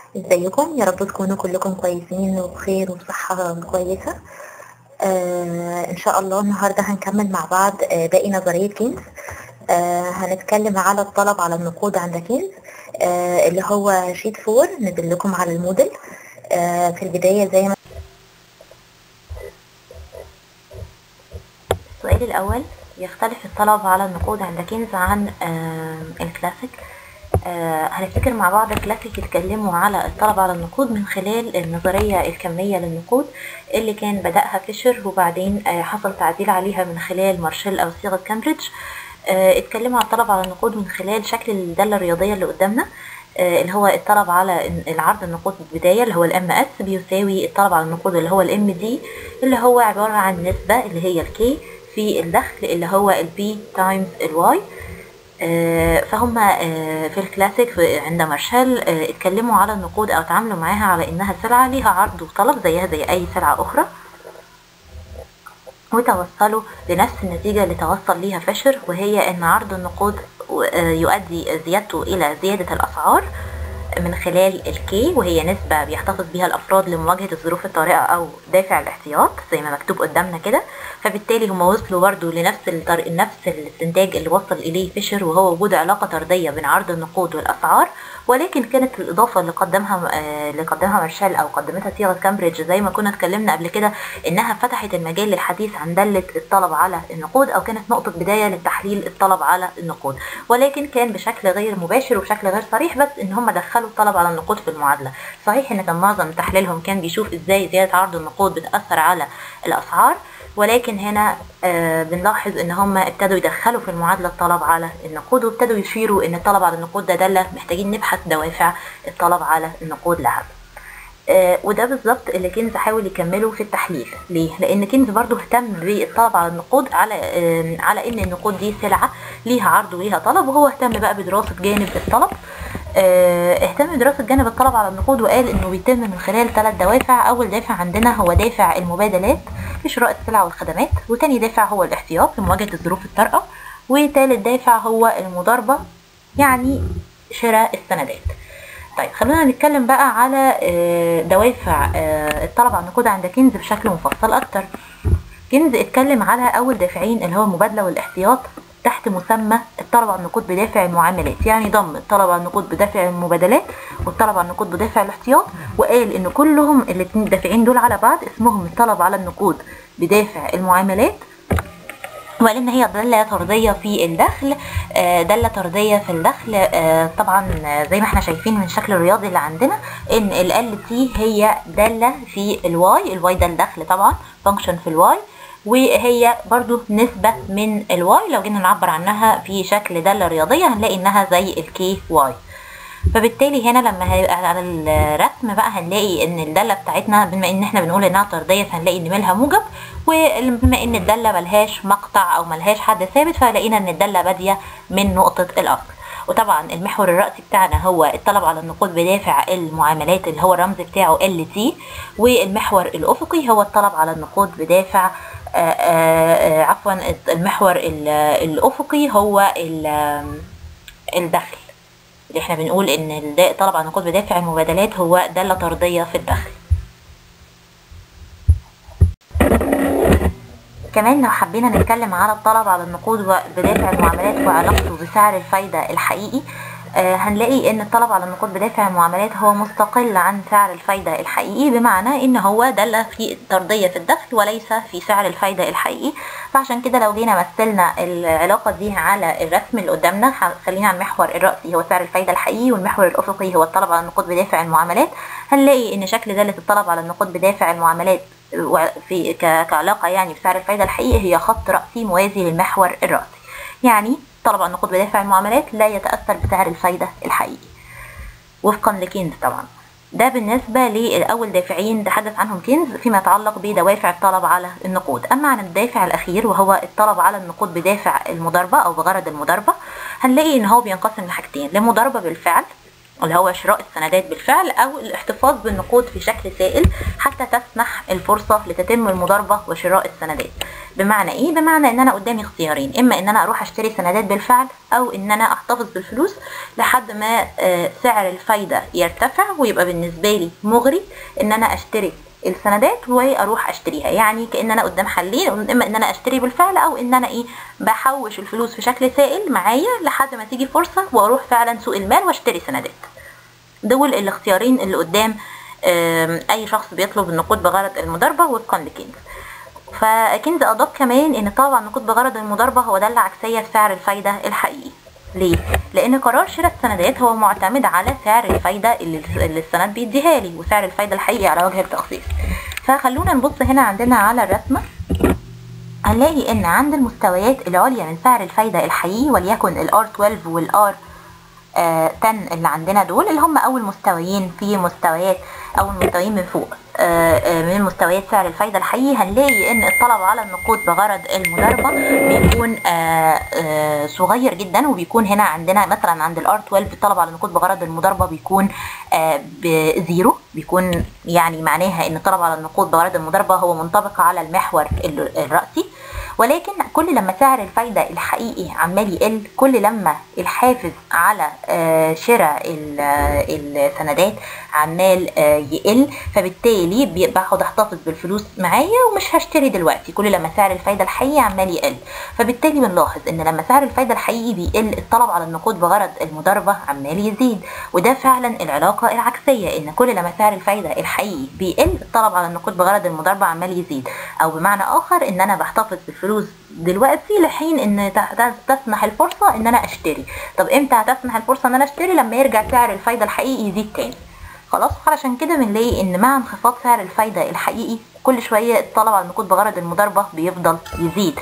ازيكم يا رب تكونوا كلكم كويسين وبخير وصحة كويسة آه ان شاء الله النهاردة هنكمل مع بعض آه باقي نظرية كينز آه هنتكلم على الطلب على النقود عند كينز آه اللي هو شيت فور ندلكم على الموديل آه في البداية زي ما السؤال الأول يختلف الطلب على النقود عند كينز عن آه الكلاسيك آه هنفتكر مع بعض الكلاسيك اتكلموا على الطلب على النقود من خلال النظرية الكمية للنقود اللي كان بدأها فيشر وبعدين آه حصل تعديل عليها من خلال مارشيل أو صيغة كامبريدج آه اتكلموا على الطلب على النقود من خلال شكل الدالة الرياضية اللي قدامنا آه اللي هو الطلب على العرض النقود البداية اللي هو الام اس بيساوي الطلب على النقود اللي هو الام دي اللي هو عبارة عن نسبة اللي هي الكي في الدخل اللي هو البي تايمز الواي فهم في الكلاسيك عند مارشال اتكلموا على النقود او تعاملوا معاها على انها سلعة ليها عرض وطلب زيها زي اي سلعة اخرى وتوصلوا لنفس النتيجة اللي توصل ليها فيشر وهي ان عرض النقود يؤدي زيادته الى زيادة الاسعار من خلال الكي وهي نسبة بيحتفظ بها الأفراد لمواجهة الظروف الطارئة أو دافع الاحتياط زي ما مكتوب قدامنا كده فبالتالي هم وصلوا برضو لنفس الطر... نفس الاستنتاج اللي وصل إليه فيشر وهو وجود علاقة طردية بين عرض النقود والأسعار ولكن كانت الإضافة اللي قدمها آه اللي قدمها مارشال أو قدمتها صيغة كامبريدج زي ما كنا اتكلمنا قبل كده إنها فتحت المجال للحديث عن دالة الطلب على النقود أو كانت نقطة بداية للتحليل الطلب على النقود ولكن كان بشكل غير مباشر وبشكل غير صريح بس إن هم دخلوا الطلب على النقود في المعادلة صحيح إن كان معظم تحليلهم كان بيشوف إزاي زيادة عرض النقود بتأثر على الأسعار ولكن هنا آه بنلاحظ ان هم ابتدوا يدخلوا في المعادلة الطلب على النقود وابتدوا يشيروا ان الطلب على النقود ده دالة محتاجين نبحث دوافع الطلب على النقود لها آه وده بالظبط اللي كينز حاول يكمله في التحليل ليه لان كينز برضو اهتم بالطلب على النقود على آه على ان النقود دي سلعه ليها عرض وليها طلب وهو اهتم بقى بدراسه جانب الطلب اهتم بدراسة جانب الطلب على النقود وقال انه بيتم من خلال ثلاث دوافع اول دافع عندنا هو دافع المبادلات في شراء السلع والخدمات وتاني دافع هو الاحتياط لمواجهة الظروف الطارئة وتالت دافع هو المضاربة يعني شراء السندات طيب خلونا نتكلم بقى على دوافع الطلب على النقود عند كنز بشكل مفصل اكتر كنز اتكلم على اول دافعين اللي هو المبادلة والاحتياط تحت مسمى الطلب على النقود بدافع المعاملات يعني ضم الطلب على النقود بدافع المبادلات والطلب على النقود بدافع الاحتياط وقال ان كلهم الاثنين الدافعين دول على بعض اسمهم الطلب على النقود بدافع المعاملات وقال ان هي دالة طردية في الدخل دالة طردية في الدخل طبعا زي ما احنا شايفين من الشكل الرياضي اللي عندنا ان ال تي هي دالة في الواي الواي ده الدخل طبعا فانكشن في الواي وهي برضو نسبة من الواي لو جينا نعبر عنها في شكل دالة رياضية هنلاقي انها زي الكي واي فبالتالي هنا لما هيبقى على الرسم بقى هنلاقي ان الدالة بتاعتنا بما ان احنا بنقول انها طردية فهنلاقي ان ميلها موجب وبما ان الدالة ملهاش مقطع او ملهاش حد ثابت فلقينا ان الدالة بادية من نقطة الاصل وطبعا المحور الرئيسي بتاعنا هو الطلب على النقود بدافع المعاملات اللي هو الرمز بتاعه ال تي والمحور الافقي هو الطلب على النقود بدافع آآ آآ عفوا المحور الافقي هو الدخل اللي احنا بنقول ان الطلب على النقود بدافع المبادلات هو دالة طردية في الدخل كمان لو حبينا نتكلم على الطلب على النقود بدافع المعاملات وعلاقته بسعر الفايدة الحقيقي آه هنلاقي ان الطلب على النقود بدافع المعاملات هو مستقل عن سعر الفايدة الحقيقي بمعنى ان هو دالة في طردية في الدخل وليس في سعر الفايدة الحقيقي فعشان كده لو جينا مثلنا العلاقة دي على الرسم اللي قدامنا خلينا على المحور الرأسي هو سعر الفايدة الحقيقي والمحور الأفقي هو الطلب على النقود بدافع المعاملات هنلاقي ان شكل دالة الطلب على النقود بدافع المعاملات في كعلاقة يعني بسعر الفايدة الحقيقي هي خط رأسي موازي للمحور الرأسي يعني طلب على النقود بدافع المعاملات لا يتأثر بسعر الفايدة الحقيقي وفقا لكينز طبعا ده بالنسبة لأول دافعين تحدث عنهم كينز فيما يتعلق بدوافع الطلب على النقود أما عن الدافع الأخير وهو الطلب على النقود بدافع المضاربة أو بغرض المضاربة هنلاقي إن هو بينقسم لحاجتين لمضاربة بالفعل اللي هو شراء السندات بالفعل او الاحتفاظ بالنقود في شكل سائل حتى تسمح الفرصة لتتم المضاربة وشراء السندات بمعنى ايه بمعنى ان انا قدامي اختيارين اما ان انا اروح اشتري سندات بالفعل او ان انا احتفظ بالفلوس لحد ما آه، سعر الفايدة يرتفع ويبقى بالنسبة لي مغري ان انا اشتري السندات واروح اشتريها يعني كان انا قدام حلين اما ان انا اشتري بالفعل او ان انا ايه بحوش الفلوس في شكل سائل معايا لحد ما تيجي فرصه واروح فعلا سوق المال واشتري سندات دول الاختيارين اللي قدام آم، اي شخص بيطلب النقود بغرض المضاربه وفقا لكينز فكينز اضاف كمان ان طبعا النقود بغرض المضاربه هو دالة عكسيه لسعر الفايده الحقيقي ليه؟ لأن قرار شراء السندات هو معتمد على سعر الفايدة اللي اللي السند بيديها لي وسعر الفايدة الحقيقي على وجه التخصيص. فخلونا نبص هنا عندنا على الرسمة هنلاقي ان عند المستويات العليا من سعر الفايدة الحقيقي وليكن ال R12 وال R آه 10 اللي عندنا دول اللي هم اول مستويين في مستويات اول مستويين من فوق آه آه من مستويات سعر الفايدة الحقيقي هنلاقي ان الطلب على النقود بغرض المضاربة بيكون آه آه صغير جدا وبيكون هنا عندنا مثلا عند الار 12 الطلب على النقود بغرض المضاربة بيكون آه بزيرو بيكون يعني معناها ان الطلب على النقود بغرض المضاربة هو منطبق على المحور ال- الرأسي ولكن كل لما سعر الفايدة الحقيقي عمال يقل كل لما الحافز على آه، شراء ال- آه، السندات عمال آه، يقل فبالتالي بي- باخد احتفظ بالفلوس معايا ومش هشتري دلوقتي كل لما سعر الفايدة الحقيقي عمال يقل فبالتالي بنلاحظ ان لما سعر الفايدة الحقيقي بيقل الطلب على النقود بغرض المضاربة عمال يزيد وده فعلا العلاقة العكسية ان كل لما سعر الفايدة الحقيقي بيقل الطلب على النقود بغرض المضاربة عمال يزيد او بمعنى اخر ان انا بحتفظ بالفلوس دلوقتي لحين ان ت- ت- تسمح الفرصة ان انا اشتري طب امتى هتسمح الفرصة ان انا اشتري لما يرجع سعر الفايدة الحقيقي يزيد تاني خلاص علشان كده بنلاقي ان مع انخفاض سعر الفايدة الحقيقي كل شوية الطلب على النقود بغرض المضاربة بيفضل يزيد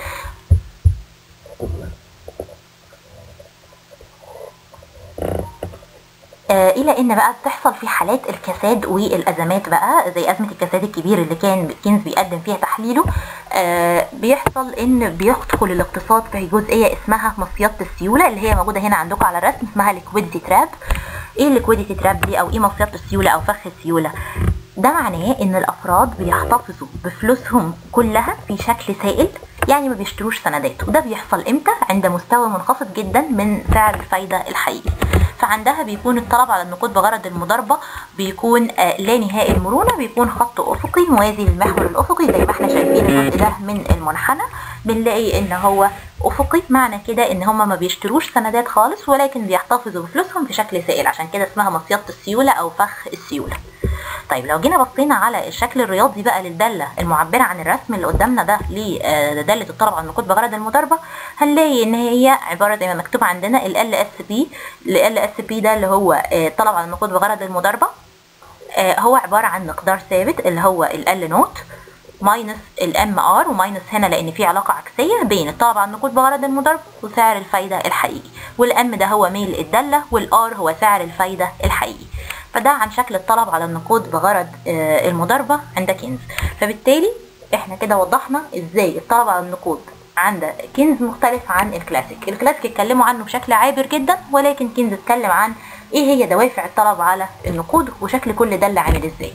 آه، الى ان بقى بتحصل في حالات الكساد والازمات بقى زي ازمه الكساد الكبير اللي كان كينز بيقدم فيها تحليله آه، بيحصل ان بيدخل الاقتصاد في جزئيه اسمها مصيده السيوله اللي هي موجوده هنا عندكم على الرسم اسمها ليكويديتي تراب ايه الليكويديتي تراب دي او ايه مصيده السيوله او فخ السيوله ده معناه ان الافراد بيحتفظوا بفلوسهم كلها في شكل سائل يعني ما بيشتروش سندات وده بيحصل امتى عند مستوى منخفض جدا من سعر الفايده الحقيقي فعندها بيكون الطلب على النقود بغرض المضاربه بيكون آه لا نهائي المرونه بيكون خط افقي موازي للمحور الافقي زي ما احنا شايفين الجزء ده من المنحنى بنلاقي ان هو افقي معنى كده ان هم ما بيشتروش سندات خالص ولكن بيحتفظوا بفلوسهم في شكل سائل عشان كده اسمها مصيده السيوله او فخ السيوله طيب لو جينا بصينا على الشكل الرياضي بقى للداله المعبره عن الرسم اللي قدامنا ده لداله الطلب على النقود بغرض المضاربه هنلاقي ان هي عباره زي ما مكتوب عندنا ال اس بي ال اس بي ده اللي هو آه، الطلب على النقود بغرض المضاربه آه، هو عباره عن مقدار ثابت اللي هو ال نوت ماينس الام ار وماينس هنا لان في علاقه عكسيه بين الطلب على النقود بغرض المضاربه وسعر الفايده الحقيقي والام ده هو ميل الداله والار هو سعر الفايده الحقيقي فده عن شكل الطلب على النقود بغرض آه، المضاربه عند كنز فبالتالي احنا كده وضحنا ازاي الطلب على النقود عند كنز مختلف عن الكلاسيك الكلاسيك اتكلموا عنه بشكل عابر جدا ولكن كنز اتكلم عن ايه هي دوافع الطلب على النقود وشكل كل دالة عامل ازاي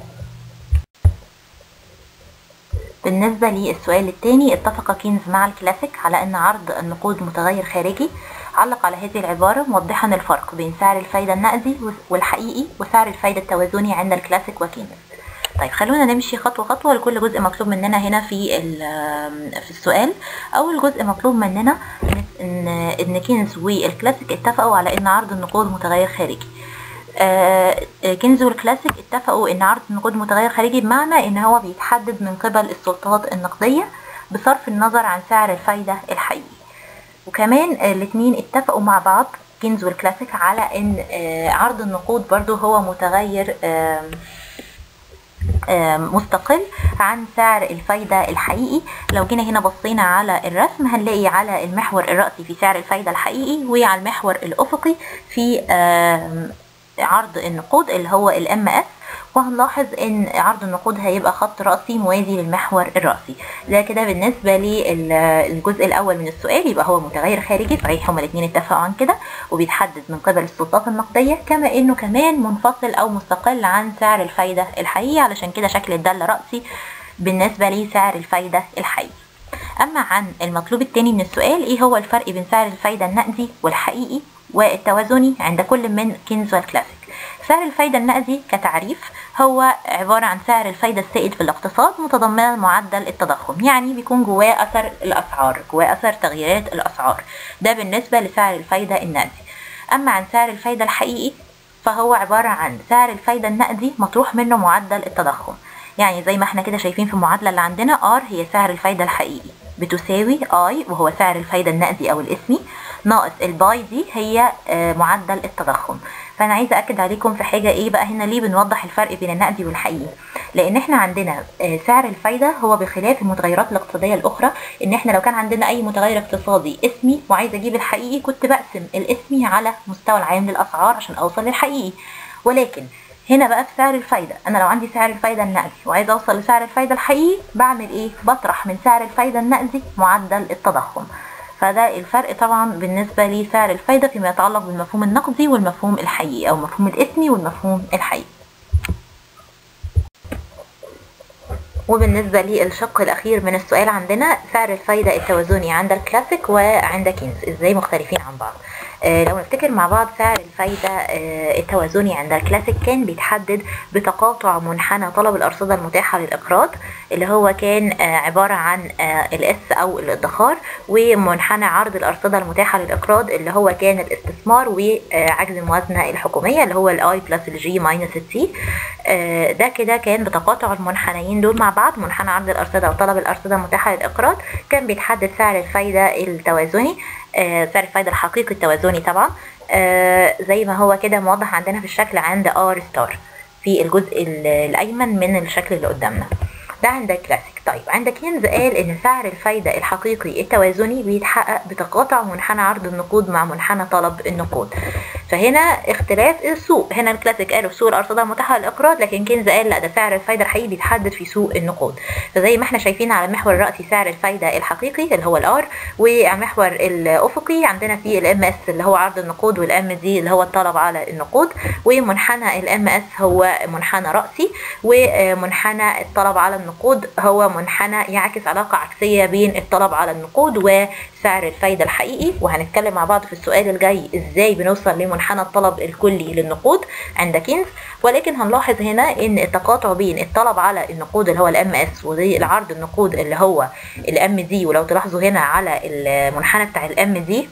بالنسبة للسؤال الثاني اتفق كينز مع الكلاسيك على أن عرض النقود متغير خارجي علق على هذه العبارة موضحا الفرق بين سعر الفايدة النقدي والحقيقي وسعر الفايدة التوازني عند الكلاسيك وكينز طيب خلونا نمشي خطوة خطوة لكل جزء مطلوب مننا هنا في ال- في السؤال أول جزء مطلوب مننا إن إن كينز والكلاسيك اتفقوا على إن عرض النقود متغير خارجي آه، كنز والكلاسيك اتفقوا ان عرض النقود متغير خارجي بمعنى ان هو بيتحدد من قبل السلطات النقدية بصرف النظر عن سعر الفايدة الحقيقي وكمان الاتنين اتفقوا مع بعض كنز والكلاسيك على ان آه، عرض النقود برضو هو متغير آم، آم، مستقل عن سعر الفايدة الحقيقي لو جينا هنا بصينا على الرسم هنلاقي على المحور الرأسي في سعر الفايدة الحقيقي وعلى المحور الأفقي في آم، عرض النقود اللي هو الام اس وهنلاحظ ان عرض النقود هيبقى خط رأسي موازي للمحور الرأسي ده كده بالنسبة للجزء الاول من السؤال يبقى هو متغير خارجي صحيح هما الاثنين اتفقوا عن كده وبيتحدد من قبل السلطات النقدية كما انه كمان منفصل او مستقل عن سعر الفايدة الحقيقي علشان كده شكل الدالة رأسي بالنسبة لسعر الفايدة الحقيقي أما عن المطلوب التاني من السؤال إيه هو الفرق بين سعر الفايدة النقدي والحقيقي والتوازني عند كل من كينز والكلاسيك سعر الفايدة النقدي كتعريف هو عبارة عن سعر الفايدة السائد في الاقتصاد متضمنا معدل التضخم يعني بيكون جواه أثر الأسعار جواه أثر تغييرات الأسعار ده بالنسبة لسعر الفايدة النقدي أما عن سعر الفايدة الحقيقي فهو عبارة عن سعر الفايدة النقدي مطروح منه معدل التضخم يعني زي ما احنا كده شايفين في المعادلة اللي عندنا R هي سعر الفايدة الحقيقي بتساوي I وهو سعر الفايدة النقدي أو الاسمي ناقص الباي دي هي معدل التضخم فانا عايزه اكد عليكم في حاجه ايه بقى هنا ليه بنوضح الفرق بين النقدي والحقيقي لان احنا عندنا سعر الفايده هو بخلاف المتغيرات الاقتصاديه الاخرى ان احنا لو كان عندنا اي متغير اقتصادي اسمي وعايزه اجيب الحقيقي كنت بقسم الاسمي على مستوى العام للاسعار عشان اوصل للحقيقي ولكن هنا بقى في سعر الفايدة أنا لو عندي سعر الفايدة النقدي وعايزة أوصل لسعر الفايدة الحقيقي بعمل إيه؟ بطرح من سعر الفايدة النقدي معدل التضخم فده الفرق طبعا بالنسبة لسعر الفايدة فيما يتعلق بالمفهوم النقدي والمفهوم الحقيقي أو مفهوم الاسمي والمفهوم الحقيقي وبالنسبة للشق الأخير من السؤال عندنا سعر الفايدة التوازني عند الكلاسيك وعند كينز ازاي مختلفين عن بعض آه لو نفتكر مع بعض سعر الفايدة آه التوازني عند الكلاسيك كان بيتحدد بتقاطع منحنى طلب الأرصدة المتاحة للإقراض اللي هو كان آه عبارة عن الاس أو الادخار ومنحنى عرض الأرصدة المتاحة للإقراض اللي هو كان الاستثمار وعجز الموازنة الحكومية اللي هو الاي بلس الجي ماينس التي ده كده كان بتقاطع المنحنيين دول مع بعض منحنى عرض الأرصدة وطلب الأرصدة المتاحة للإقراض كان بيتحدد سعر الفايدة التوازني سعر الفايدة الحقيقي التوازني طبعا زي ما هو كده موضح عندنا في الشكل عند ار ستار في الجزء الأيمن من الشكل اللي قدامنا ده عند الكلاسيك طيب عند كينز قال ان سعر الفايدة الحقيقي التوازني بيتحقق بتقاطع منحنى عرض النقود مع منحنى طلب النقود فهنا اختلاف السوق هنا الكلاسيك قالوا في سوق الارصده المتاحه للاقراض لكن كينز قال لا ده سعر الفايده الحقيقي بيتحدد في سوق النقود فزي ما احنا شايفين على المحور الراسي سعر الفايده الحقيقي اللي هو الار وعلى المحور الافقي عندنا في الام اس اللي هو عرض النقود والام دي اللي هو الطلب على النقود ومنحنى الام اس هو منحنى راسي ومنحنى الطلب على النقود هو منحنى يعكس علاقه عكسيه بين الطلب على النقود وسعر الفايده الحقيقي وهنتكلم مع بعض في السؤال الجاي ازاي بنوصل لمنحنى الطلب الكلي للنقود عند كينز ولكن هنلاحظ هنا ان التقاطع بين الطلب على النقود اللي هو الام اس والعرض النقود اللي هو الام دي ولو تلاحظوا هنا على المنحنى بتاع الام دي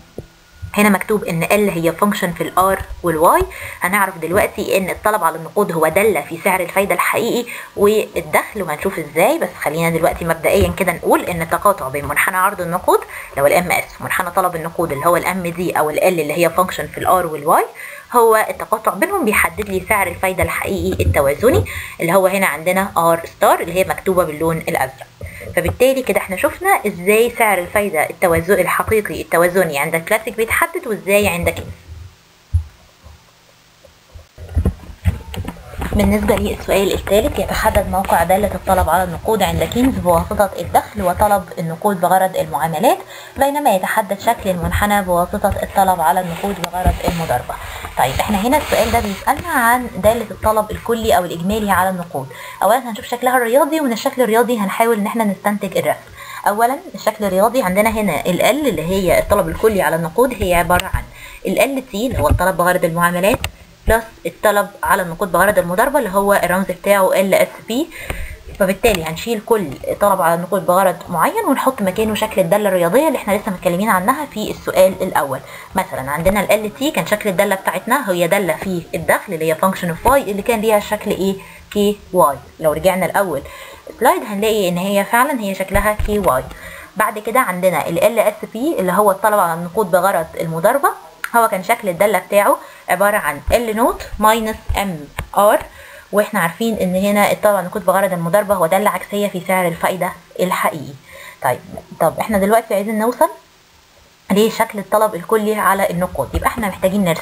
هنا مكتوب ان ال هي فانكشن في الار والواي هنعرف دلوقتي ان الطلب على النقود هو داله في سعر الفايده الحقيقي والدخل وهنشوف ازاي بس خلينا دلوقتي مبدئيا كده نقول ان التقاطع بين منحنى عرض النقود اللي هو الام اس ومنحنى طلب النقود اللي هو الام دي او ال اللي هي فانكشن في الار والواي هو التقاطع بينهم بيحدد لي سعر الفايده الحقيقي التوازني اللي هو هنا عندنا ار ستار اللي هي مكتوبه باللون الازرق فبالتالي كده احنا شفنا ازاي سعر الفايدة التوازن الحقيقي التوازني عند الكلاسيك بيتحدد وازاي عند كينز بالنسبة للسؤال الثالث يتحدد موقع دالة الطلب على النقود عند كينز بواسطة الدخل وطلب النقود بغرض المعاملات بينما يتحدد شكل المنحنى بواسطة الطلب على النقود بغرض المضاربة طيب احنا هنا السؤال ده بيسألنا عن دالة الطلب الكلي او الاجمالي على النقود اولا هنشوف شكلها الرياضي ومن الشكل الرياضي هنحاول ان احنا نستنتج الرسم اولا الشكل الرياضي عندنا هنا ال اللي هي الطلب الكلي على النقود هي عبارة عن ال تي اللي هو الطلب بغرض المعاملات بلس الطلب على النقود بغرض المضاربة اللي هو الرمز بتاعه ال اس بي فبالتالي هنشيل كل طلب على النقود بغرض معين ونحط مكانه شكل الداله الرياضيه اللي احنا لسه متكلمين عنها في السؤال الاول مثلا عندنا ال تي كان شكل الداله بتاعتنا هي داله في الدخل اللي هي فانكشن اوف واي اللي كان ليها شكل ايه كي واي لو رجعنا الاول سلايد هنلاقي ان هي فعلا هي شكلها كي واي بعد كده عندنا ال اس بي اللي هو الطلب على النقود بغرض المضاربه هو كان شكل الداله بتاعه عباره عن ال نوت ماينس ام ار واحنا عارفين ان هنا الطلب على النقود بغرض المضاربه هو داله عكسيه في سعر الفايده الحقيقي طيب طب احنا دلوقتي عايزين نوصل لشكل الطلب الكلي على النقود يبقى احنا محتاجين نرسم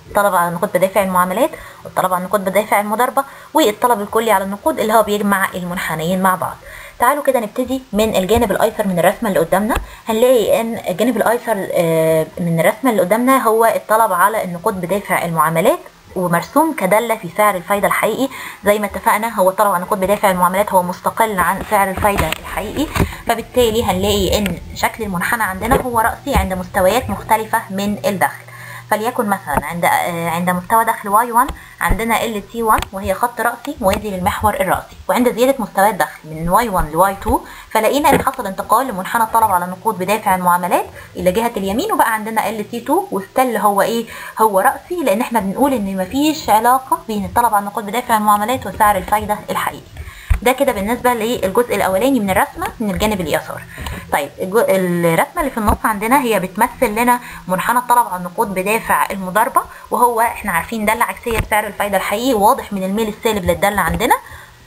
الطلب على النقود بدافع المعاملات والطلب على النقود بدافع المضاربة والطلب الكلي على النقود اللي هو بيجمع المنحنيين مع بعض تعالوا كده نبتدي من الجانب الايسر من الرسمه اللي قدامنا هنلاقي ان الجانب الايسر من الرسمه اللي قدامنا هو الطلب على النقود بدافع المعاملات ومرسوم كدالة في سعر الفايدة الحقيقي زي ما اتفقنا هو طلب على نقود بدافع المعاملات هو مستقل عن سعر الفايدة الحقيقي فبالتالي هنلاقي ان شكل المنحنى عندنا هو رأسي عند مستويات مختلفة من الدخل فليكن مثلا عند عند مستوى دخل واي 1 عندنا ال تي 1 وهي خط رأسي موازي للمحور الرأسي وعند زيادة مستويات دخل من واي 1 لواي 2 فلقينا ان حصل انتقال لمنحنى الطلب على النقود بدافع المعاملات الى جهة اليمين وبقى عندنا ال تي 2 وستيل هو ايه هو رأسي لان احنا بنقول ان مفيش علاقة بين الطلب على النقود بدافع المعاملات وسعر الفايدة الحقيقي ده كده بالنسبه للجزء الاولاني من الرسمه من الجانب اليسار طيب الرسمه اللي في النص عندنا هي بتمثل لنا منحنى الطلب على النقود بدافع المضاربه وهو احنا عارفين داله عكسيه لسعر الفايده الحقيقي واضح من الميل السالب للداله عندنا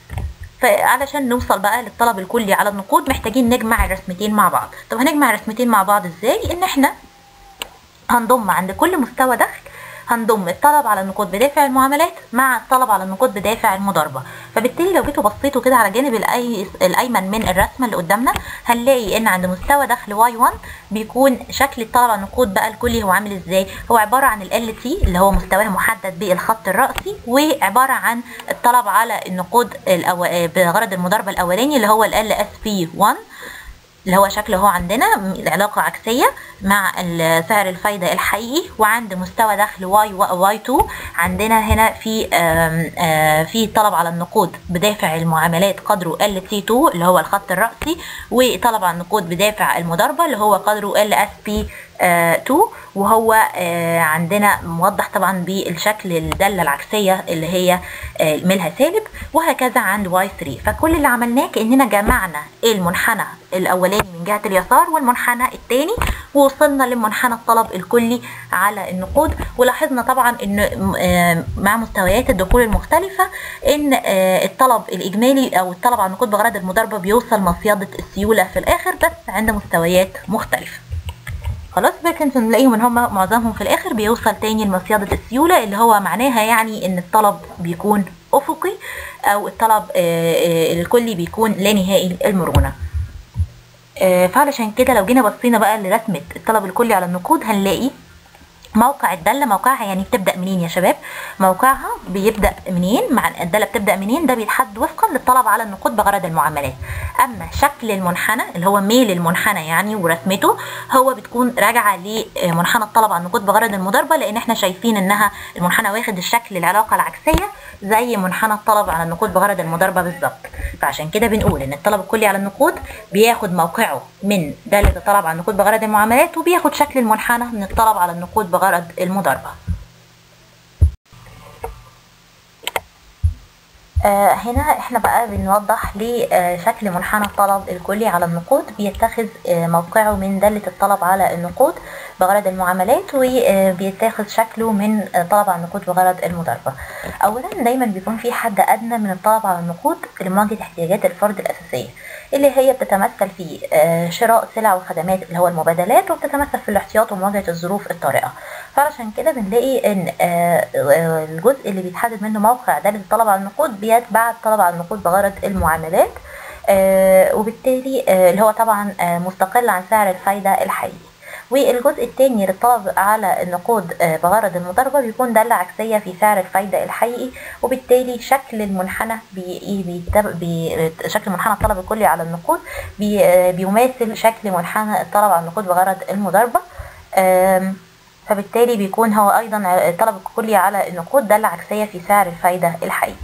فعلشان نوصل بقى للطلب الكلي على النقود محتاجين نجمع الرسمتين مع بعض طب هنجمع الرسمتين مع بعض ازاي ان احنا هنضم عند كل مستوى دخل هنضم الطلب على النقود بدافع المعاملات مع الطلب على النقود بدافع المضاربة فبالتالي لو جيتوا بصيتوا كده على الجانب الأي... الايمن من الرسمه اللي قدامنا هنلاقي ان عند مستوى دخل واي 1 بيكون شكل الطلب على النقود بقى الكلي هو عامل ازاي هو عباره عن ال تي اللي هو مستواه محدد بالخط الرأسي وعباره عن الطلب على النقود الأو... بغرض المضاربه الاولاني اللي هو ال اس بي 1 اللي هو شكله هو عندنا العلاقة عكسية مع سعر الفايدة الحقيقي وعند مستوى دخل واي واي 2 عندنا هنا في آم آم في طلب على النقود بدافع المعاملات قدره ال تي 2 اللي هو الخط الرأسي وطلب على النقود بدافع المضاربة اللي هو قدره ال اس بي 2 وهو عندنا موضح طبعا بالشكل الداله العكسيه اللي هي ميلها سالب وهكذا عند واي 3 فكل اللي عملناه كاننا جمعنا المنحنى الاولاني من جهه اليسار والمنحنى الثاني ووصلنا لمنحنى الطلب الكلي على النقود ولاحظنا طبعا ان مع مستويات الدخول المختلفه ان الطلب الاجمالي او الطلب على النقود بغرض المضاربه بيوصل مصيده السيوله في الاخر بس عند مستويات مختلفه خلاص بيركنسون نلاقيهم ان هم معظمهم في الاخر بيوصل تاني لمصيدة السيولة اللي هو معناها يعني ان الطلب بيكون افقي او الطلب الكلي بيكون لا نهائي المرونة فعلشان كده لو جينا بصينا بقى لرسمة الطلب الكلي على النقود هنلاقي موقع الدالة موقعها يعني بتبدأ منين يا شباب موقعها بيبدأ منين مع الدالة بتبدأ منين ده بيتحدد وفقا للطلب على النقود بغرض المعاملات أما شكل المنحنى اللي هو ميل المنحنى يعني ورسمته هو بتكون راجعة لمنحنى الطلب على النقود بغرض المضاربة لأن احنا شايفين إنها المنحنى واخد الشكل العلاقة العكسية زي منحنى الطلب على النقود بغرض المضاربة بالظبط فعشان كده بنقول إن الطلب الكلي على النقود بياخد موقعه من دالة الطلب على النقود بغرض المعاملات وبياخد شكل المنحنى من الطلب على النقود بغرض غرض المضاربة آه هنا احنا بقى بنوضح لشكل منحنى الطلب الكلي على النقود بيتخذ آه موقعه من دالة الطلب على النقود بغرض المعاملات وبيتاخذ شكله من طلب على النقود بغرض المضاربة اولا دايما بيكون في حد ادنى من الطلب على النقود لمواجهة احتياجات الفرد الاساسية اللي هي بتتمثل في شراء سلع وخدمات اللي هو المبادلات وبتتمثل في الاحتياط ومواجهة الظروف الطارئة فعشان كده بنلاقي ان الجزء اللي بيتحدد منه موقع دالة الطلب على النقود بيتبع الطلب على النقود بغرض المعاملات وبالتالي اللي هو طبعا مستقل عن سعر الفايدة الحقيقي والجزء الثاني للطلب على النقود بغرض المضاربة بيكون دالة عكسية في سعر الفايدة الحقيقي وبالتالي شكل المنحنى بي بي شكل منحنى الطلب الكلي على النقود بي بيماثل شكل منحنى الطلب على النقود بغرض المضاربة فبالتالي بيكون هو ايضا الطلب الكلي على النقود دالة عكسية في سعر الفايدة الحقيقي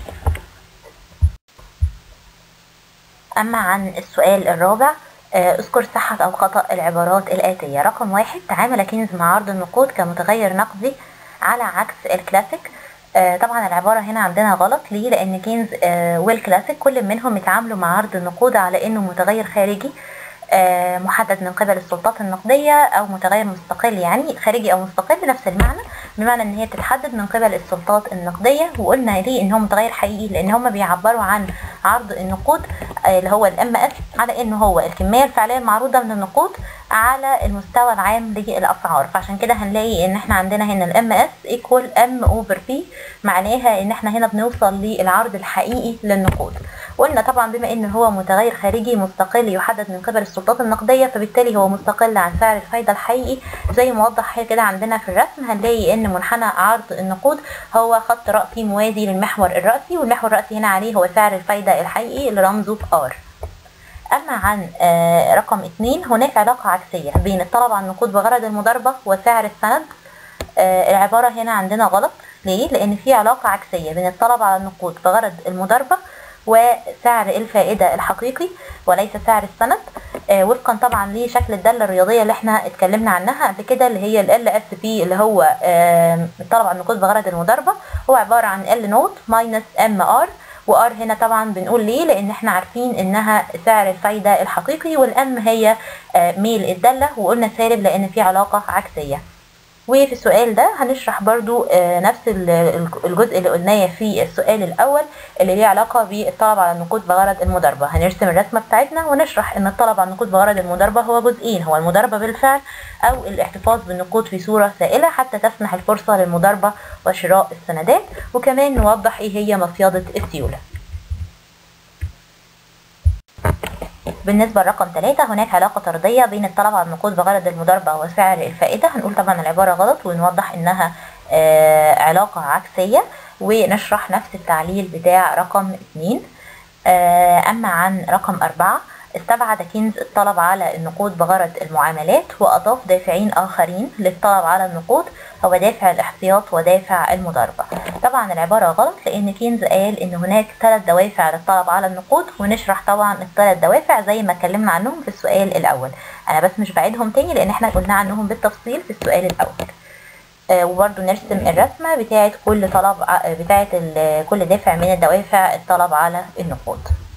اما عن السؤال الرابع اذكر صحة او خطأ العبارات الاتية رقم واحد تعامل كينز مع عرض النقود كمتغير نقدي على عكس الكلاسيك طبعا العبارة هنا عندنا غلط ليه لان كينز والكلاسيك كل منهم يتعاملوا مع عرض النقود على انه متغير خارجي محدد من قبل السلطات النقدية أو متغير مستقل يعني خارجي أو مستقل بنفس المعنى بمعنى إن هي بتتحدد من قبل السلطات النقدية وقلنا ليه إن هو متغير حقيقي لأن هما بيعبروا عن عرض النقود آه، اللي هو الام اس على انه هو الكميه الفعليه المعروضه من النقود على المستوى العام للاسعار فعشان كده هنلاقي ان احنا عندنا هنا الام اس ايكوال ام اوفر بي معناها ان احنا هنا بنوصل للعرض الحقيقي للنقود قلنا طبعا بما ان هو متغير خارجي مستقل يحدد من قبل السلطات النقديه فبالتالي هو مستقل عن سعر الفايده الحقيقي زي ما وضح كده عندنا في الرسم هنلاقي ان منحنى عرض النقود هو خط رأسي موازي للمحور الرأسي والمحور الرأسي هنا عليه هو سعر الفايده الحقيقي اللي رمزه R أما عن آه، رقم اتنين هناك علاقة عكسية بين الطلب على النقود بغرض المضاربة وسعر السند آه، العبارة هنا عندنا غلط ليه؟ لأن في علاقة عكسية بين الطلب على النقود بغرض المضاربة وسعر الفائدة الحقيقي وليس سعر السند آه، وفقا طبعا لشكل الدالة الرياضية اللي احنا اتكلمنا عنها قبل كده اللي هي ال اس بي اللي هو آه، الطلب على النقود بغرض المضاربة هو عبارة عن ال نوت ماينس ام ار وار هنا طبعا بنقول ليه لان احنا عارفين انها سعر الفايدة الحقيقي والام هي آه، ميل الدالة وقلنا سالب لان في علاقة عكسية وفي السؤال ده هنشرح برضو آه، نفس ال- ال- الجزء اللي قلناه في السؤال الأول اللي ليه علاقة بالطلب على النقود بغرض المضاربة هنرسم الرسمة بتاعتنا ونشرح ان الطلب على النقود بغرض المضاربة هو جزئين هو المضاربة بالفعل أو الاحتفاظ بالنقود في صورة سائلة حتى تسمح الفرصة للمضاربة وشراء السندات وكمان نوضح ايه هي مصيادة السيولة بالنسبة لرقم ثلاثة هناك علاقة طردية بين الطلب على النقود بغرض المضاربة وسعر الفائدة هنقول طبعا العبارة غلط ونوضح انها آه علاقة عكسية ونشرح نفس التعليل بتاع رقم اتنين آه أما عن رقم أربعة استبعد كينز الطلب على النقود بغرض المعاملات وأضاف دافعين آخرين للطلب على النقود هو دافع الاحتياط ودافع المضاربة طبعا العبارة غلط لأن كينز قال إن هناك ثلاث دوافع للطلب على النقود ونشرح طبعا الثلاث دوافع زي ما اتكلمنا عنهم في السؤال الأول أنا بس مش بعيدهم تاني لأن احنا قلنا عنهم بالتفصيل في السؤال الأول آه، وبرضو نرسم الرسمة بتاعة كل طلب ع- بتاعة ال- كل دافع من الدوافع الطلب على النقود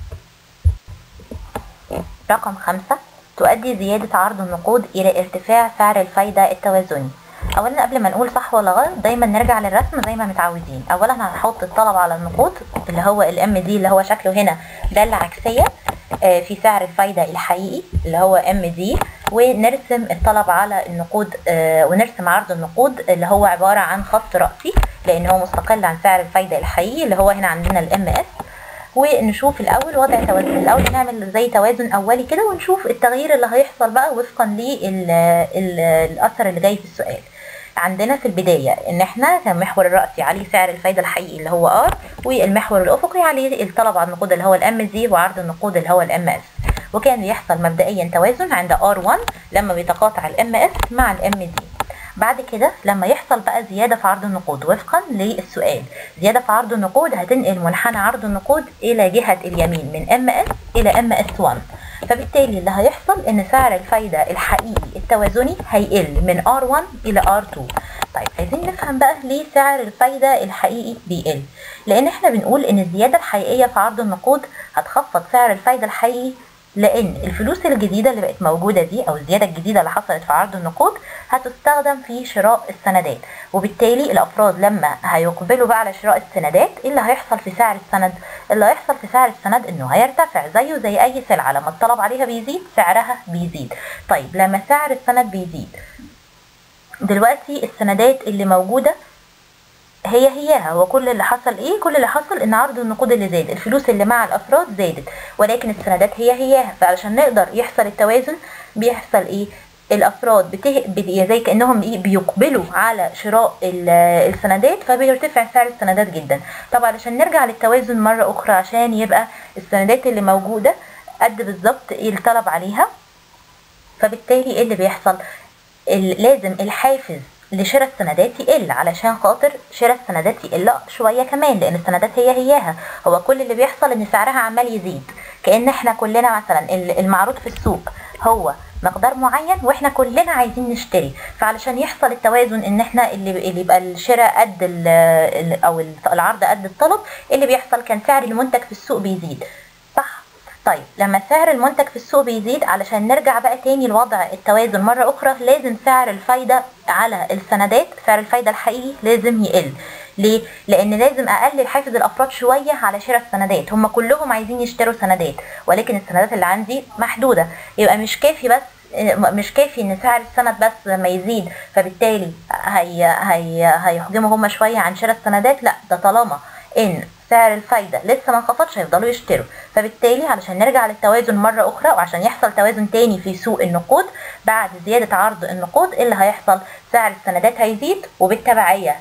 رقم خمسة تؤدي زيادة عرض النقود إلى ارتفاع سعر الفايدة التوازني أولا قبل ما نقول صح ولا غلط دايما نرجع للرسم زي ما متعودين أولا هنحط الطلب على النقود اللي هو الام دي اللي هو شكله هنا دالة عكسية آه، في سعر الفايدة الحقيقي اللي هو ام دي ونرسم الطلب على النقود آه، ونرسم عرض النقود اللي هو عبارة عن خط رأسي لأن هو مستقل عن سعر الفايدة الحقيقي اللي هو هنا عندنا الام اس ونشوف الاول وضع توازن الاول نعمل زي توازن اولي كده ونشوف التغيير اللي هيحصل بقى وفقا للاثر اللي جاي في السؤال عندنا في البداية ان احنا كان المحور الرأسي عليه سعر الفايدة الحقيقي اللي هو ار والمحور الافقي عليه الطلب على النقود اللي هو الام زي وعرض النقود اللي هو الام اس وكان بيحصل مبدئيا توازن عند ار1 لما بيتقاطع الام اس مع الام دي بعد كده لما يحصل بقى زيادة في عرض النقود وفقا للسؤال زيادة في عرض النقود هتنقل منحنى عرض النقود إلى جهة اليمين من ام اس إلى ام اس 1 فبالتالي اللي هيحصل ان سعر الفايدة الحقيقي التوازني هيقل من R1 إلى R2 طيب عايزين نفهم بقى ليه سعر الفايدة الحقيقي بيقل لأن احنا بنقول ان الزيادة الحقيقية في عرض النقود هتخفض سعر الفايدة الحقيقي لان الفلوس الجديده اللي بقت موجوده دي او الزياده الجديده اللي حصلت في عرض النقود هتستخدم في شراء السندات وبالتالي الافراد لما هيقبلوا بقى على شراء السندات ايه اللي هيحصل في سعر السند اللي هيحصل في سعر السند انه هيرتفع زيه زي اي سلعه لما الطلب عليها بيزيد سعرها بيزيد طيب لما سعر السند بيزيد دلوقتي السندات اللي موجوده هي هياها هو كل اللي حصل ايه كل اللي حصل ان عرض النقود اللي زاد الفلوس اللي مع الافراد زادت ولكن السندات هي هياها فعلشان نقدر يحصل التوازن بيحصل ايه الافراد بته... بت- زي كانهم ايه بيقبلوا على شراء ال- السندات فبيرتفع سعر السندات جدا طب علشان نرجع للتوازن مره اخرى عشان يبقى السندات اللي موجوده قد بالظبط ايه الطلب عليها فبالتالي ايه اللي بيحصل ال- لازم الحافز لشراء السندات يقل علشان خاطر شراء السندات يقل شويه كمان لان السندات هي هياها هو كل اللي بيحصل ان سعرها عمال يزيد كان احنا كلنا مثلا ال- المعروض في السوق هو مقدار معين واحنا كلنا عايزين نشتري فعلشان يحصل التوازن ان احنا اللي اللي يبقى الشراء قد ال- ال- او العرض قد الطلب اللي بيحصل كان سعر المنتج في السوق بيزيد صح طيب لما سعر المنتج في السوق بيزيد علشان نرجع بقى تاني لوضع التوازن مرة أخرى لازم سعر الفايدة على السندات سعر الفايدة الحقيقي لازم يقل ليه؟ لأن لازم أقلل حافز الأفراد شوية على شراء السندات هم كلهم عايزين يشتروا سندات ولكن السندات اللي عندي محدودة يبقى مش كافي بس مش كافي ان سعر السند بس لما يزيد فبالتالي هي هي هيحجموا هم شويه عن شراء السندات لا ده طالما ان سعر الفايدة لسه ما انخفضش هيفضلوا يشتروا فبالتالي علشان نرجع للتوازن مرة أخرى وعشان يحصل توازن تاني في سوق النقود بعد زيادة عرض النقود اللي هيحصل سعر السندات هيزيد وبالتبعية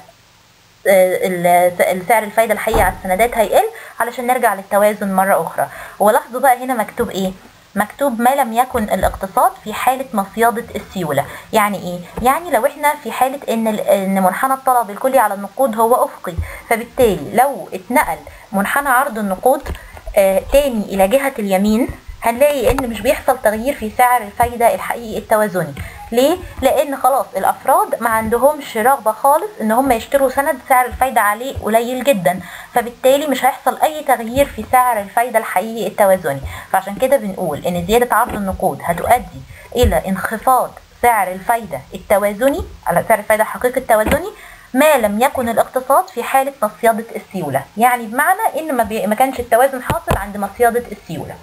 سعر الفايدة الحقيقي على السندات هيقل علشان نرجع للتوازن مرة أخرى ولاحظوا بقى هنا مكتوب إيه مكتوب ما لم يكن الاقتصاد في حالة مصيادة السيولة يعني ايه؟ يعني لو احنا في حالة ان ان منحنى الطلب الكلي على النقود هو افقي فبالتالي لو اتنقل منحنى عرض النقود آه تاني الى جهة اليمين هنلاقي ان مش بيحصل تغيير في سعر الفايدة الحقيقي التوازني ليه؟ لان خلاص الافراد ما عندهمش رغبة خالص ان هم يشتروا سند سعر الفايدة عليه قليل جدا فبالتالي مش هيحصل اي تغيير في سعر الفايدة الحقيقي التوازني فعشان كده بنقول ان زيادة عرض النقود هتؤدي الى انخفاض سعر الفايدة التوازني على سعر الفايدة الحقيقي التوازني ما لم يكن الاقتصاد في حالة مصيادة السيولة يعني بمعنى ان ما, بي... ما كانش التوازن حاصل عند مصيادة السيولة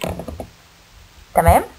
تمام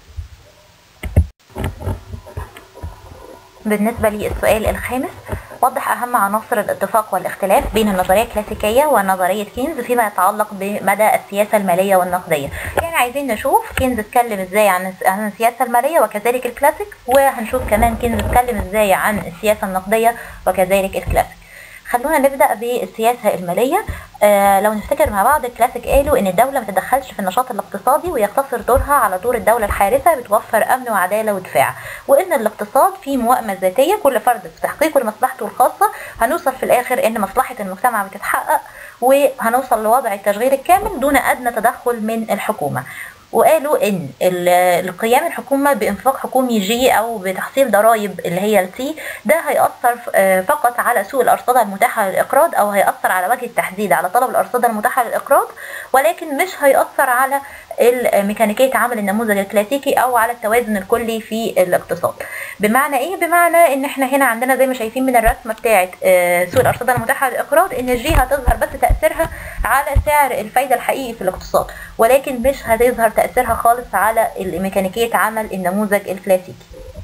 بالنسبة للسؤال الخامس وضح أهم عناصر الاتفاق والاختلاف بين النظرية الكلاسيكية ونظرية كينز فيما يتعلق بمدى السياسة المالية والنقدية يعني عايزين نشوف كينز اتكلم ازاي عن عن السياسة المالية وكذلك الكلاسيك وهنشوف كمان كينز اتكلم ازاي عن السياسة النقدية وكذلك الكلاسيك خلونا نبدا بالسياسه الماليه آه لو نفتكر مع بعض الكلاسيك قالوا ان الدوله ما تتدخلش في النشاط الاقتصادي ويقتصر دورها على دور الدوله الحارسه بتوفر امن وعداله ودفاع وان الاقتصاد فيه موائمه ذاتيه كل فرد في تحقيقه لمصلحته الخاصه هنوصل في الاخر ان مصلحه المجتمع بتتحقق وهنوصل لوضع التشغيل الكامل دون ادنى تدخل من الحكومه وقالوا ان القيام الحكومه بانفاق حكومي جي او بتحصيل ضرائب اللي هي التي ده هيأثر فقط على سوق الارصده المتاحه للاقراض او هيأثر على وجه التحديد على طلب الارصده المتاحه للاقراض ولكن مش هيأثر على ميكانيكيه عمل النموذج الكلاسيكي او على التوازن الكلي في الاقتصاد بمعنى ايه بمعنى ان احنا هنا عندنا زي ما شايفين من الرسمه بتاعه سوق الارصده المتاحه للاقراض ان الجي هتظهر بس تاثيرها على سعر الفايده الحقيقي في الاقتصاد ولكن مش هتظهر تاثيرها خالص على ميكانيكيه عمل النموذج الكلاسيكي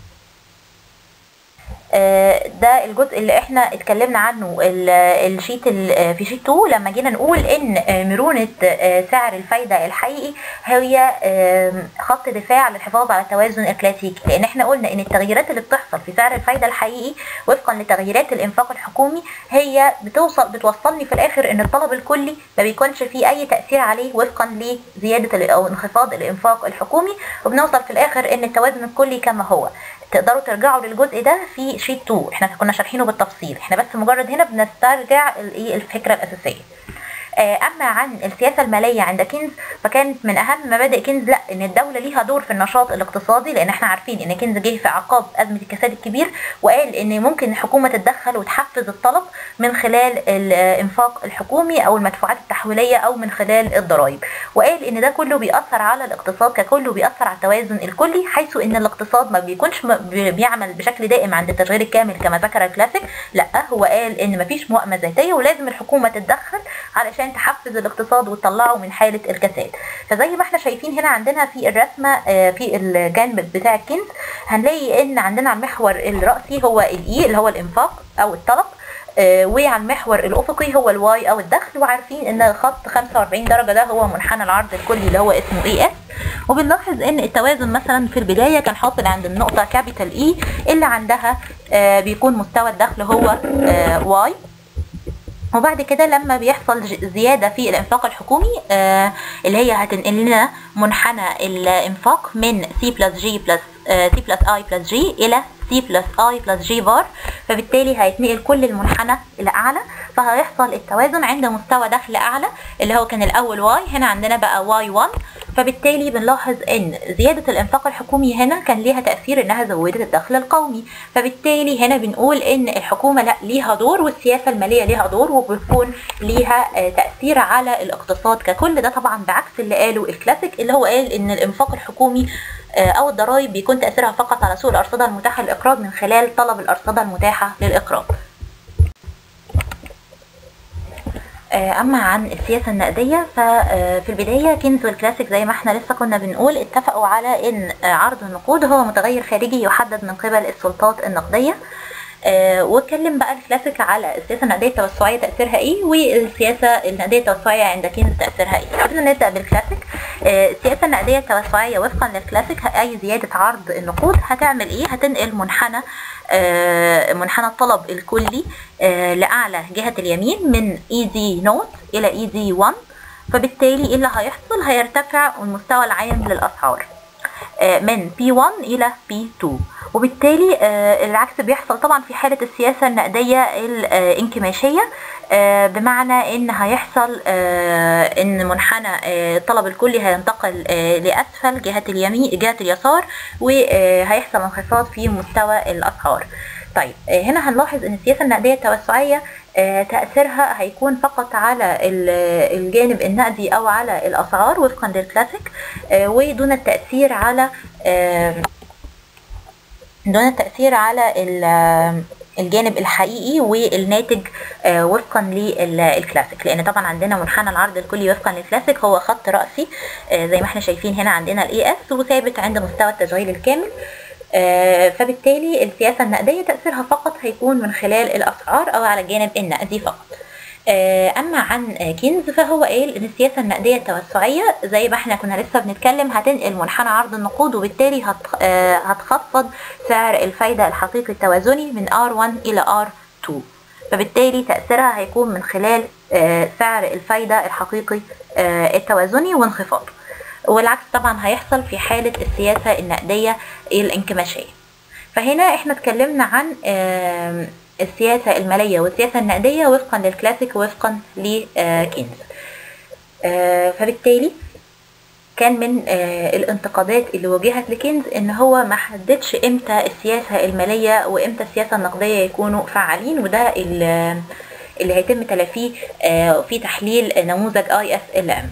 ده الجزء اللي احنا اتكلمنا عنه الشيت في شيت 2 لما جينا نقول ان مرونة سعر الفايدة الحقيقي هي خط دفاع للحفاظ على التوازن الكلاسيكي لان احنا قلنا ان التغييرات اللي بتحصل في سعر الفايدة الحقيقي وفقا لتغييرات الانفاق الحكومي هي بتوصل بتوصلني في الاخر ان الطلب الكلي ما بيكونش فيه اي تأثير عليه وفقا لزيادة او انخفاض الانفاق الحكومي وبنوصل في الاخر ان التوازن الكلي كما هو تقدروا ترجعوا للجزء ده في شيت 2 احنا كنا شارحينه بالتفصيل احنا بس مجرد هنا بنسترجع الفكره الاساسيه اما عن السياسه الماليه عند كينز فكانت من اهم مبادئ كينز لا ان الدوله ليها دور في النشاط الاقتصادي لان احنا عارفين ان كينز جه في اعقاب ازمه الكساد الكبير وقال ان ممكن الحكومه تتدخل وتحفز الطلب من خلال الانفاق الحكومي او المدفوعات التحويليه او من خلال الضرائب وقال ان ده كله بيأثر على الاقتصاد ككله بيأثر على التوازن الكلي حيث ان الاقتصاد ما بيكونش بيعمل بشكل دائم عند التشغيل الكامل كما ذكر الكلاسيك لا هو قال ان مفيش مؤامه ذاتيه ولازم الحكومه تتدخل علشان تحفز الاقتصاد وتطلعه من حاله الكساد فزي ما احنا شايفين هنا عندنا في الرسمه في الجانب بتاع الكنز هنلاقي ان عندنا المحور الرأسي هو الاي اللي هو الانفاق او الطلب وعلى المحور الافقي هو الواي او الدخل وعارفين ان خط 45 درجه ده هو منحنى العرض الكلي اللي هو اسمه اي اس وبنلاحظ ان التوازن مثلا في البدايه كان حاصل عند النقطه كابيتال اي اللي عندها بيكون مستوى الدخل هو واي وبعد كده لما بيحصل زيادة في الإنفاق الحكومي آه اللي هي هتنقل لنا منحنى الإنفاق من C بلس G بلس آه C بلس I بلس G إلى C بلس I بلس G بار فبالتالي هيتنقل كل المنحنى الأعلى فهيحصل التوازن عند مستوى دخل أعلى اللي هو كان الأول Y هنا عندنا بقى Y1 فبالتالي بنلاحظ ان زيادة الانفاق الحكومي هنا كان ليها تأثير انها زودت الدخل القومي فبالتالي هنا بنقول ان الحكومة لا ليها دور والسياسة المالية ليها دور وبيكون ليها آه، تأثير على الاقتصاد ككل ده طبعا بعكس اللي قاله الكلاسيك اللي هو قال ان الانفاق الحكومي آه، او الضرائب بيكون تأثيرها فقط على سوق الارصدة المتاحة للاقراض من خلال طلب الارصدة المتاحة للاقراض آه، اما عن السياسه النقديه ففي البدايه كينز والكلاسيك زي ما احنا لسه كنا بنقول اتفقوا على ان آه، عرض النقود هو متغير خارجي يحدد من قبل السلطات النقديه آه، واتكلم بقى الكلاسيك على السياسه النقديه التوسعيه تاثيرها ايه والسياسه النقديه التوسعيه عند كينز تاثيرها ايه خلينا نبدا بالكلاسيك السياسه النقديه التوسعيه وفقا للكلاسيك اي زياده عرض النقود هتعمل ايه هتنقل منحنى منحنى الطلب الكلي لاعلى جهه اليمين من اي دي نوت الى اي دي 1 فبالتالي ايه اللي هيحصل هيرتفع المستوى العام للاسعار من P1 إلى P2 وبالتالي العكس بيحصل طبعا في حالة السياسة النقدية الانكماشية بمعنى ان هيحصل ان منحنى الطلب الكلي هينتقل لاسفل جهة اليمين جهة اليسار وهيحصل انخفاض في مستوى الاسعار طيب هنا هنلاحظ ان السياسة النقدية التوسعية تأثيرها هيكون فقط على الجانب النقدي أو على الأسعار وفقا للكلاسيك ودون التأثير على دون التأثير على الجانب الحقيقي والناتج وفقا للكلاسيك لان طبعا عندنا منحنى العرض الكلي وفقا للكلاسيك هو خط رأسي زي ما احنا شايفين هنا عندنا الاي اس وثابت عند مستوى التشغيل الكامل فبالتالي السياسة النقدية تأثيرها فقط هيكون من خلال الأسعار أو على الجانب النقدي فقط أما عن كينز فهو قال إن السياسة النقدية التوسعية زي ما احنا كنا لسه بنتكلم هتنقل منحنى عرض النقود وبالتالي هتخفض سعر الفايدة الحقيقي التوازني من R1 إلى R2 فبالتالي تأثيرها هيكون من خلال سعر الفايدة الحقيقي التوازني وانخفاضه والعكس طبعا هيحصل في حالة السياسة النقدية الانكماشية فهنا احنا اتكلمنا عن السياسة المالية والسياسة النقدية وفقا للكلاسيك وفقا لكينز فبالتالي كان من الانتقادات اللي وجهت لكينز ان هو ما حددش امتى السياسة المالية وامتى السياسة النقدية يكونوا فعالين وده اللي هيتم تلافيه في تحليل نموذج اي اس ال ام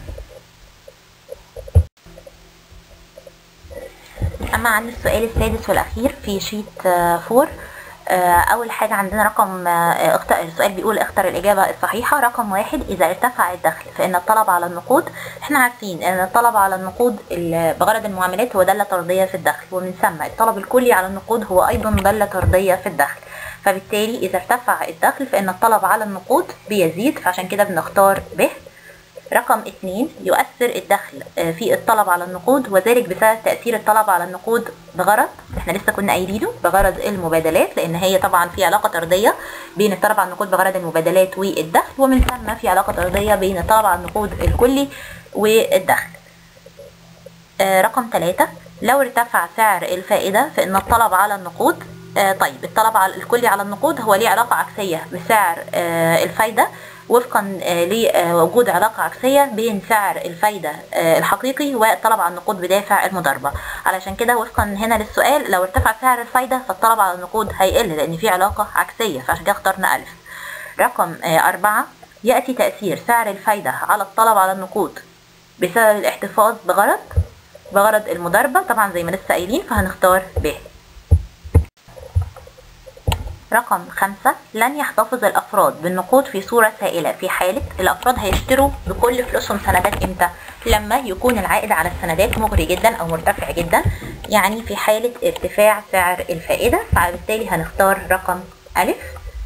اما عن السؤال السادس والاخير في شيت 4 اول حاجة عندنا رقم اختار السؤال بيقول اختر الاجابة الصحيحة رقم واحد اذا ارتفع الدخل فان الطلب على النقود احنا عارفين ان الطلب على النقود بغرض المعاملات هو دالة طردية في الدخل ومن ثم الطلب الكلي على النقود هو ايضا دالة طردية في الدخل فبالتالي اذا ارتفع الدخل فان الطلب على النقود بيزيد فعشان كده بنختار ب رقم اتنين يؤثر الدخل في الطلب على النقود وذلك بسبب تأثير الطلب على النقود بغرض احنا لسه كنا قايلينه بغرض المبادلات لان هي طبعا في علاقة طردية بين الطلب على النقود بغرض المبادلات والدخل ومن ثم في علاقة طردية بين الطلب على النقود الكلي والدخل رقم ثلاثة لو ارتفع سعر الفائدة فإن الطلب على النقود طيب الطلب على الكلي على النقود هو ليه علاقة عكسية بسعر الفايدة وفقا لوجود علاقة عكسية بين سعر الفايدة الحقيقي والطلب على النقود بدافع المضاربة علشان كده وفقا هنا للسؤال لو ارتفع سعر الفايدة فالطلب على النقود هيقل لأن في علاقة عكسية فعشان كده اخترنا ألف رقم أربعة يأتي تأثير سعر الفايدة على الطلب على النقود بسبب الاحتفاظ بغرض بغرض المضاربة طبعا زي ما لسه قايلين فهنختار ب رقم خمسة لن يحتفظ الأفراد بالنقود في صورة سائلة في حالة الأفراد هيشتروا بكل فلوسهم سندات إمتى؟ لما يكون العائد على السندات مغري جدا أو مرتفع جدا يعني في حالة ارتفاع سعر الفائدة فبالتالي هنختار رقم ألف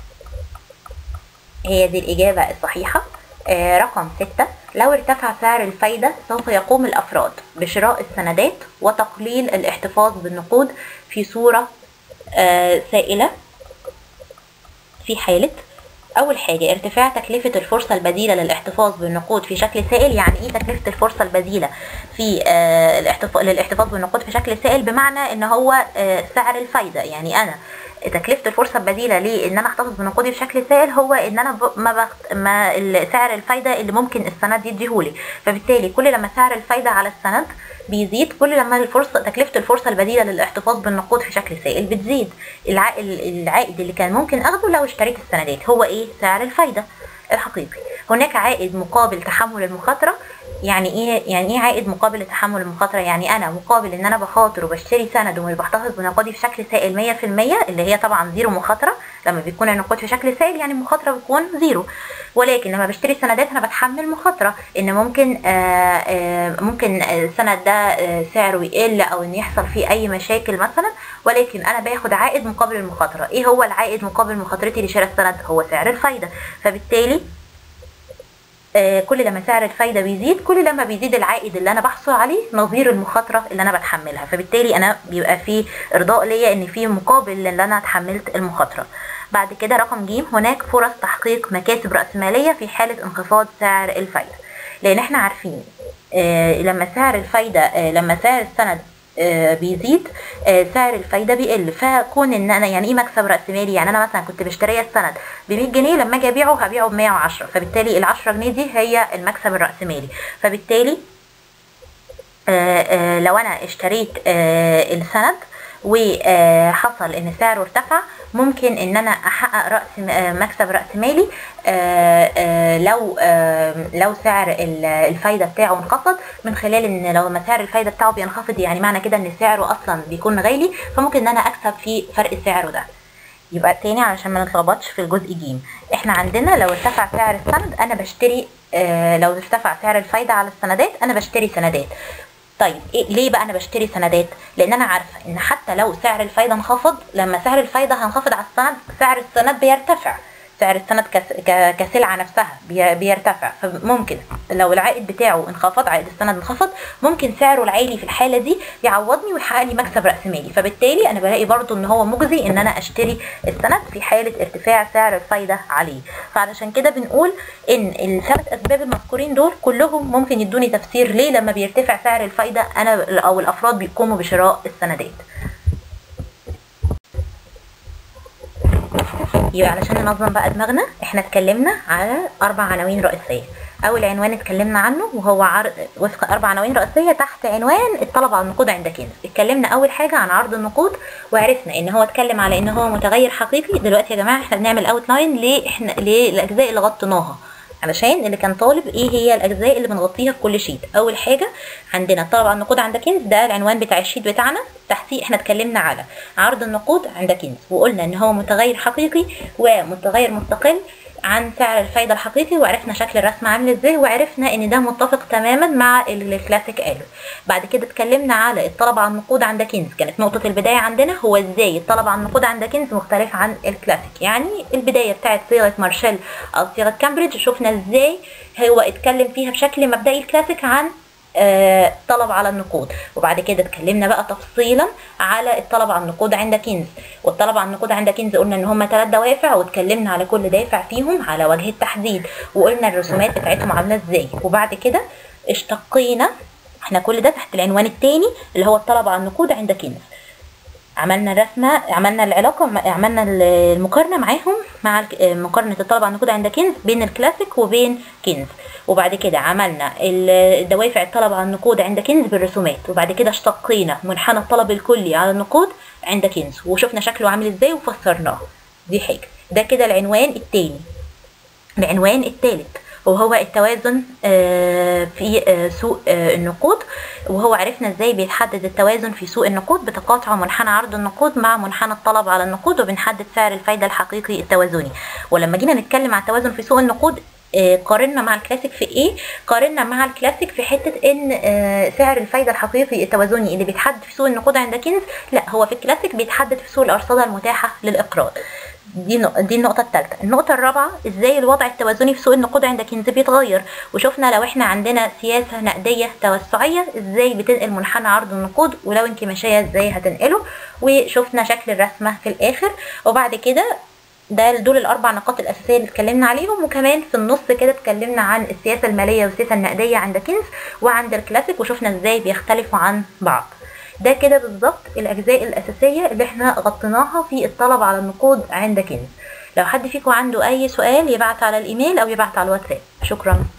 هي دي الإجابة الصحيحة آه رقم ستة لو ارتفع سعر الفايدة سوف يقوم الأفراد بشراء السندات وتقليل الاحتفاظ بالنقود في صورة آه سائلة في حالة أول حاجة ارتفاع تكلفة الفرصة البديلة للاحتفاظ بالنقود في شكل سائل يعني إيه تكلفة الفرصة البديلة في آه الاحتفاظ للاحتفاظ بالنقود في شكل سائل بمعنى إن هو آه سعر الفايدة يعني أنا تكلفه الفرصه البديله لان انا احتفظ بنقودي بشكل سائل هو ان انا ب... ما, بخت... ما سعر الفايده اللي ممكن السند يديهولي فبالتالي كل لما سعر الفايده على السند بيزيد كل لما الفرصه تكلفه الفرصه البديله للاحتفاظ بالنقود في شكل سائل بتزيد العائد العائد اللي كان ممكن اخده لو اشتريت السندات هو ايه سعر الفايده الحقيقي هناك عائد مقابل تحمل المخاطره يعني ايه يعني ايه عائد مقابل تحمل المخاطره يعني انا مقابل ان انا بخاطر وبشتري سند وبحتفظ بنقودي في شكل سائل 100% اللي هي طبعا زيرو مخاطره لما بيكون النقود في شكل سائل يعني المخاطره بتكون زيرو ولكن لما بشتري سندات انا بتحمل مخاطره ان ممكن آآ آآ ممكن السند ده سعره يقل او ان يحصل فيه اي مشاكل مثلا ولكن انا باخد عائد مقابل المخاطره ايه هو العائد مقابل مخاطرتي لشراء السند هو سعر الفايده فبالتالي آه كل لما سعر الفايدة بيزيد كل لما بيزيد العائد اللي أنا بحصل عليه نظير المخاطرة اللي أنا بتحملها فبالتالي أنا بيبقى في إرضاء ليا إن في مقابل اللي أنا اتحملت المخاطرة بعد كده رقم ج هناك فرص تحقيق مكاسب رأسمالية في حالة انخفاض سعر الفايدة لأن احنا عارفين آه لما سعر الفايدة آه لما سعر السند بيزيد سعر الفايده بيقل فكون ان انا يعني ايه مكسب راس مالي يعني انا مثلا كنت بشتري السند ب 100 جنيه لما اجي ابيعه هبيعه ب 110 فبالتالي ال 10 جنيه دي هي المكسب الراسمالي فبالتالي لو انا اشتريت السند وحصل ان سعره ارتفع ممكن ان انا احقق راس مكسب راس مالي لو لو سعر الفايده بتاعه انخفض من خلال ان لو ما سعر الفايده بتاعه بينخفض يعني معنى كده ان سعره اصلا بيكون غالي فممكن ان انا اكسب في فرق سعره ده يبقى تاني علشان ما نتلخبطش في الجزء ج احنا عندنا لو ارتفع سعر السند انا بشتري لو ارتفع سعر الفايده على السندات انا بشتري سندات طيب إيه ليه بقى انا بشتري سندات لان انا عارفه ان حتى لو سعر الفايده انخفض لما سعر الفايده هينخفض على السند سعر السند بيرتفع سعر السند كسلعه نفسها بيرتفع فممكن لو العائد بتاعه انخفض عائد السند انخفض ممكن سعره العالي في الحاله دي يعوضني ويحقق لي مكسب راس مالي فبالتالي انا بلاقي برضو ان هو مجزي ان انا اشتري السند في حاله ارتفاع سعر الفايده عليه فعلشان كده بنقول ان الثلاث اسباب المذكورين دول كلهم ممكن يدوني تفسير ليه لما بيرتفع سعر الفايده انا او الافراد بيقوموا بشراء السندات يبقى علشان ننظم بقى دماغنا احنا اتكلمنا على اربع عناوين رئيسيه اول عنوان اتكلمنا عنه وهو عرض وفق اربع عناوين رئيسيه تحت عنوان الطلب على النقود عند كنز اتكلمنا اول حاجه عن عرض النقود وعرفنا ان هو اتكلم على ان هو متغير حقيقي دلوقتي يا جماعه احنا بنعمل اوت لاين ليه احنا ليه الاجزاء اللي غطيناها علشان اللي كان طالب ايه هي الاجزاء اللي بنغطيها في كل شيت اول حاجه عندنا الطلب على النقود عند كنز ده العنوان بتاع الشيت بتاعنا تحتيه احنا اتكلمنا على عرض النقود عند كنز وقلنا ان هو متغير حقيقي ومتغير مستقل عن سعر الفايده الحقيقي وعرفنا شكل الرسم عامل ازاي وعرفنا ان ده متفق تماما مع الكلاسيك قاله بعد كده اتكلمنا على الطلب على النقود عند كنز كانت نقطه البدايه عندنا هو ازاي الطلب على النقود عند كنز مختلف عن الكلاسيك يعني البدايه بتاعت صيغه مارشال او صيغه كامبريدج شفنا ازاي هو اتكلم فيها بشكل مبدئي الكلاسيك عن آه طلب على النقود وبعد كده اتكلمنا بقى تفصيلا على الطلب على النقود عند كنز والطلب على النقود عند كنز قلنا ان هم ثلاث دوافع واتكلمنا على كل دافع فيهم على وجه التحديد وقلنا الرسومات بتاعتهم عامله ازاي وبعد كده اشتقينا احنا كل ده تحت العنوان الثاني اللي هو الطلب على النقود عند كنز عملنا الرسمة عملنا العلاقة عملنا المقارنة معاهم مع مقارنة الطلب على النقود عند كنز بين الكلاسيك وبين كنز وبعد كده عملنا الدوافع الطلب على النقود عند كنز بالرسومات وبعد كده اشتقينا منحنى الطلب الكلي على النقود عند كنز وشفنا شكله عامل ازاي وفسرناه دي حاجة ده كده العنوان التاني العنوان التالت وهو التوازن في سوق النقود وهو عرفنا ازاي بيتحدد التوازن في سوق النقود بتقاطع منحنى عرض النقود مع منحنى الطلب على النقود وبنحدد سعر الفايده الحقيقي التوازني ولما جينا نتكلم عن التوازن في سوق النقود قارنا مع الكلاسيك في ايه قارنا مع الكلاسيك في حته ان سعر الفايده الحقيقي التوازني اللي بيتحدد في سوق النقود عند كنز لا هو في الكلاسيك بيتحدد في سوق الارصده المتاحه للاقراض دي دي النقطة الثالثة، النقطة الرابعة ازاي الوضع التوازني في سوق النقود عند كنز بيتغير، وشفنا لو احنا عندنا سياسة نقدية توسعية ازاي بتنقل منحنى عرض النقود ولو انكماشية ازاي هتنقله، وشفنا شكل الرسمة في الآخر، وبعد كده ده دول الاربع نقاط الاساسيه اللي اتكلمنا عليهم وكمان في النص كده اتكلمنا عن السياسه الماليه والسياسه النقديه عند كنز وعند الكلاسيك وشفنا ازاي بيختلفوا عن بعض ده كده بالظبط الاجزاء الاساسيه اللي احنا غطيناها في الطلب على النقود عند كنز لو حد فيكم عنده اي سؤال يبعت على الايميل او يبعت على الواتساب شكرا